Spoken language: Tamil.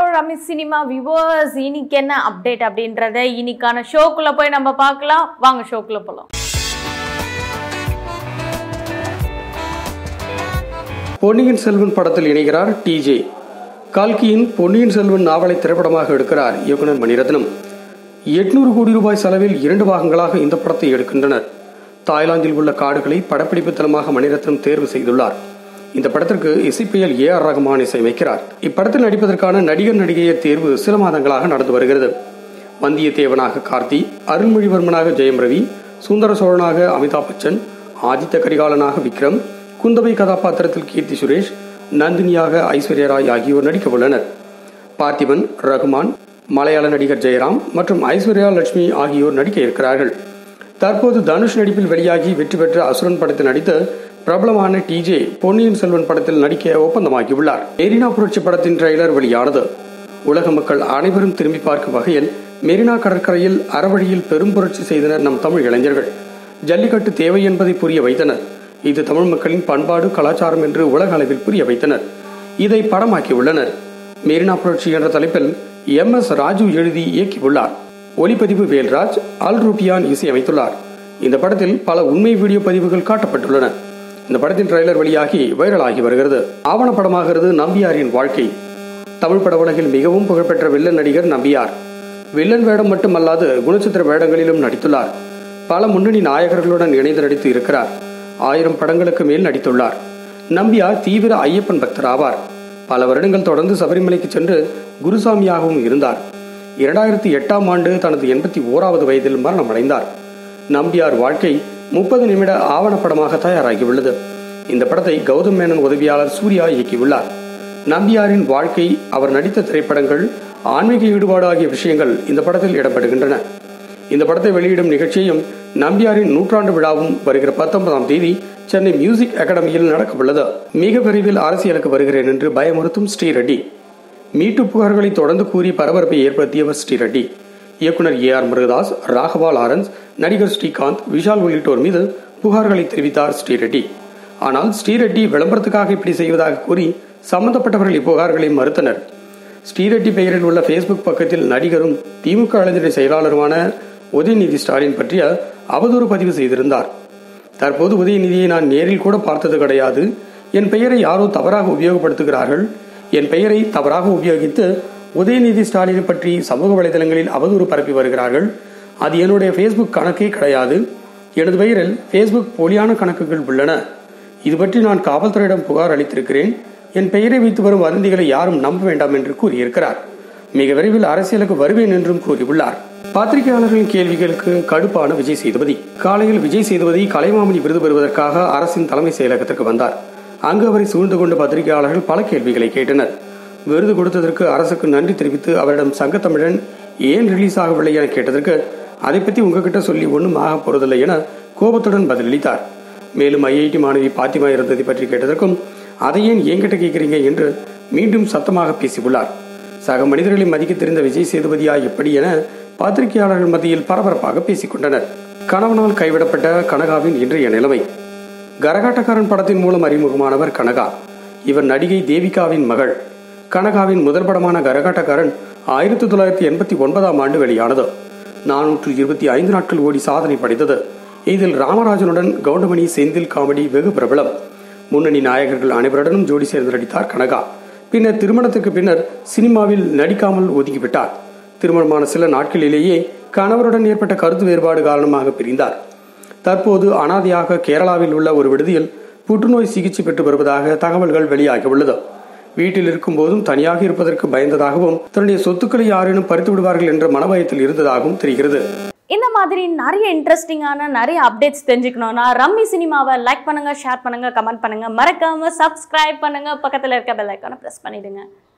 ரமி சினிமா வியூவர்ஸ் இன்னைக்கு என்ன அப்டேட் அப்படின்றத இன்னைக்கான ஷோக்குள்ள போய் நம்ம பார்க்கலாம் வாங்க ஷோக்குள்ள போலாம் பொன்னியின் செல்வன் படத்தில் இணைகிறார் டிஜே கால்கியின் பொன்னியின் செல்வன் நாவலை திரைப்படமாக எடுக்கிறார் இயக்குனர் மணிரத்னம் எட்நூறு கோடி ரூபாய் செலவில் இரண்டு பாகங்களாக இந்த படத்தை எடுக்கின்றனர் தாய்லாந்தில் உள்ள காடுகளை படப்பிடிப்பு தலமாக மணிரத்னம் தேர்வு செய்துள்ளார் இந்த படத்திற்கு இசைப்புயல் ஏ ஆர் ரஹ்மான் இசையமைக்கிறார் இப்படத்தில் நடிப்பதற்கான நடிகர் நடிகையர் தேர்வு சில மாதங்களாக நடந்து வருகிறது வந்தியத்தேவனாக கார்த்தி அருள்மொழிவர்மனாக ஜெயம் ரவி சுந்தர சோழனாக அமிதாப் பச்சன் ஆதித்த கரிகாலனாக விக்ரம் குந்தவை கதாபாத்திரத்தில் கீர்த்தி சுரேஷ் நந்தினியாக ஐஸ்வர்யா ராய் ஆகியோர் நடிக்க உள்ளனர் பார்த்திபன் ரகுமான் மலையாள நடிகர் ஜெயராம் மற்றும் ஐஸ்வர்யா லட்சுமி ஆகியோர் நடிக்க இருக்கிறார்கள் தற்போது தனுஷ் நடிப்பில் வெளியாகி வெற்றி பெற்ற அசுரன் படத்தில் நடித்த பிரபலமான டிஜே பொன்னியின் செல்வன் படத்தில் நடிக்க ஒப்பந்தமாகியுள்ளார் மெரினா புரட்சி படத்தின் ட்ரெய்லர் வெளியானது உலக மக்கள் அனைவரும் திரும்பி பார்க்கும் வகையில் மெரினா கடற்கரையில் அறவழியில் பெரும் புரட்சி செய்தனர் நம் தமிழ் இளைஞர்கள் ஜல்லிக்கட்டு தேவை என்பதை புரிய வைத்தனர் இது தமிழ் மக்களின் பண்பாடு கலாச்சாரம் என்று உலக அளவில் புரிய வைத்தனர் இதை படமாக்கியுள்ளனர் மெரினா புரட்சி என்ற தலைப்பில் எம் எஸ் ராஜு எழுதி இயக்கியுள்ளார் ஒளிப்பதிவு வேல்ராஜ் அல் ரூபியான் இசையமைத்துள்ளார் இந்த படத்தில் பல உண்மை வீடியோ பதிவுகள் காட்டப்பட்டுள்ளன இந்த படத்தின் ட்ரெய்லர் வெளியாகி வைரலாகி வருகிறது ஆவணப்படமாகிறது நம்பியாரின் வாழ்க்கை தமிழ் பட உலகில் மிகவும் புகழ்பெற்ற வில்லன் நடிகர் நம்பியார் வில்லன் வேடம் மட்டுமல்லாது குணச்சித்திர வேடங்களிலும் நடித்துள்ளார் பல முன்னணி நாயகர்களுடன் இணைந்து நடித்து இருக்கிறார் ஆயிரம் படங்களுக்கு மேல் நடித்துள்ளார் நம்பியார் தீவிர ஐயப்பன் பக்தர் ஆவார் பல வருடங்கள் தொடர்ந்து சபரிமலைக்கு சென்று குருசாமியாகவும் இருந்தார் இரண்டாயிரத்தி எட்டாம் ஆண்டு தனது எண்பத்தி ஓராவது வயதில் மரணமடைந்தார் நம்பியார் வாழ்க்கை முப்பது நிமிட ஆவணப்படமாக தயாராகியுள்ளது இந்த படத்தை கௌதம் மேனன் உதவியாளர் சூர்யா இயக்கியுள்ளார் நம்பியாரின் வாழ்க்கை அவர் நடித்த திரைப்படங்கள் ஆன்மீக ஈடுபாடு ஆகிய விஷயங்கள் இந்த படத்தில் இடம்பெறுகின்றன இந்த படத்தை வெளியிடும் நிகழ்ச்சியும் நம்பியாரின் நூற்றாண்டு விழாவும் வருகிற பத்தொன்பதாம் தேதி சென்னை மியூசிக் அகாடமியில் நடக்கவுள்ளது மிக விரைவில் அரசியலுக்கு வருகிறேன் என்று பயமுறுத்தும் ஸ்ரீரெட்டி மீட்டு புகார்களை தொடர்ந்து கூறி பரபரப்பை ஏற்படுத்தியவர் ஸ்ரீரெட்டி இயக்குனர் A R Murugadoss Raghava Lawrence நடிகர் ஸ்ரீகாந்த் விஷால் உள்ளிட்டோர் மீது புகார்களை தெரிவித்தார் ஸ்ரீரெட்டி ஆனால் ஸ்ரீரெட்டி விளம்பரத்துக்காக இப்படி செய்வதாக கூறி சம்பந்தப்பட்டவர்கள் இப்புகார்களை மறுத்தனர் ஸ்ரீரெட்டி பெயரில் உள்ள ஃபேஸ்புக் பக்கத்தில் நடிகரும் திமுக அழைதிட செயலாளருமான உதயநிதி ஸ்டாலின் பற்றிய அவதூறு பதிவு செய்திருந்தார் தற்போது உதயநிதியை நான் நேரில் கூட பார்த்தது கிடையாது என் பெயரை யாரோ தவறாக உபயோகப்படுத்துகிறார்கள் என் பெயரை தவறாக உபயோகித்து உதயநிதி ஸ்டாலினை பற்றி சமூக வலைதளங்களில் அவதூறு பரப்பி வருகிறார்கள் அது என்னுடைய ஃபேஸ்புக் கணக்கே கிடையாது எனது பெயரில் ஃபேஸ்புக் போலியான கணக்குகள் உள்ளன இது பற்றி நான் காவல்துறையிடம் புகார் அளித்திருக்கிறேன் என் பெயரை வைத்து வரும் வதந்திகளை யாரும் நம்ப வேண்டாம் என்று கூறியிருக்கிறார் மிக விரைவில் அரசியலுக்கு வருவேன் என்றும் கூறியுள்ளார் பத்திரிகையாளர்களின் கேள்விகளுக்கு கடுப்பான விஜய் சேதுபதி காலையில் விஜய் சேதுபதி கலைமாமணி விருது பெறுவதற்காக அரசின் தலைமை செயலகத்திற்கு வந்தார் அங்கு அவரை சூழ்ந்து கொண்ட பத்திரிகையாளர்கள் பல கேள்விகளை கேட்டனர் விருது கொடுத்ததற்கு அரசுக்கு நன்றி தெரிவித்து அவரிடம் சங்கத்தமிழன் ஏன் ரிலீஸ் ஆகவில்லை என கேட்டதற்கு அதை பத்தி உங்ககிட்ட சொல்லி ஒன்றும் ஆக போறதில்லை என கோபத்துடன் பதிலளித்தார் மேலும் ஐஐடி மாணவி பாத்திமா இருந்ததை பற்றி கேட்டதற்கும் அதை ஏன் என்கிட்ட கேட்கிறீங்க என்று மீண்டும் சத்தமாக பேசியுள்ளார் சக மனிதர்களை மதிக்க தெரிந்த விஜய் சேதுபதியா எப்படி என பத்திரிகையாளர்கள் மத்தியில் பரபரப்பாக பேசிக் கொண்டனர் கணவனால் கைவிடப்பட்ட கனகாவின் இன்றைய நிலைமை கரகாட்டக்காரன் படத்தின் மூலம் அறிமுகமானவர் கனகா இவர் நடிகை தேவிகாவின் மகள் கனகாவின் முதல் படமான கரகாட்டக்காரன் ஆயிரத்தி தொள்ளாயிரத்தி எண்பத்தி ஒன்பதாம் ஆண்டு வெளியானது நானூற்று இருபத்தி ஐந்து நாட்கள் ஓடி சாதனை படைத்தது இதில் ராமராஜனுடன் கவுண்டமணி செந்தில் காமெடி வெகு பிரபலம் முன்னணி நாயகர்கள் அனைவருடனும் ஜோடி சேர்ந்து நடித்தார் கனகா பின்னர் திருமணத்துக்கு பின்னர் சினிமாவில் நடிக்காமல் ஒதுக்கிவிட்டார் திருமணமான சில நாட்களிலேயே கணவருடன் ஏற்பட்ட கருத்து வேறுபாடு காரணமாக பிரிந்தார் தற்போது அனாதையாக கேரளாவில் உள்ள ஒரு விடுதியில் புற்றுநோய் சிகிச்சை பெற்று வருவதாக தகவல்கள் வெளியாகியுள்ளது வீட்டில் இருக்கும் போதும் தனியாக இருப்பதற்கு பயந்ததாகவும் தன்னுடைய சொத்துக்களை யாரேனும் பறித்து விடுவார்கள் என்ற மனபயத்தில் இருந்ததாகவும் தெரிகிறது இந்த மாதிரி நிறைய இன்ட்ரெஸ்டிங்கான நிறைய அப்டேட்ஸ் தெரிஞ்சுக்கணும்னா ரம்மி சினிமாவை லைக் பண்ணுங்க ஷேர் பண்ணுங்க கமெண்ட் பண்ணுங்க மறக்காம சப்ஸ்கிரைப் பண்ணுங்க பக்கத்துல இருக்க பெல் ஐக்கானை பிரஸ் பண்ணிடுங்க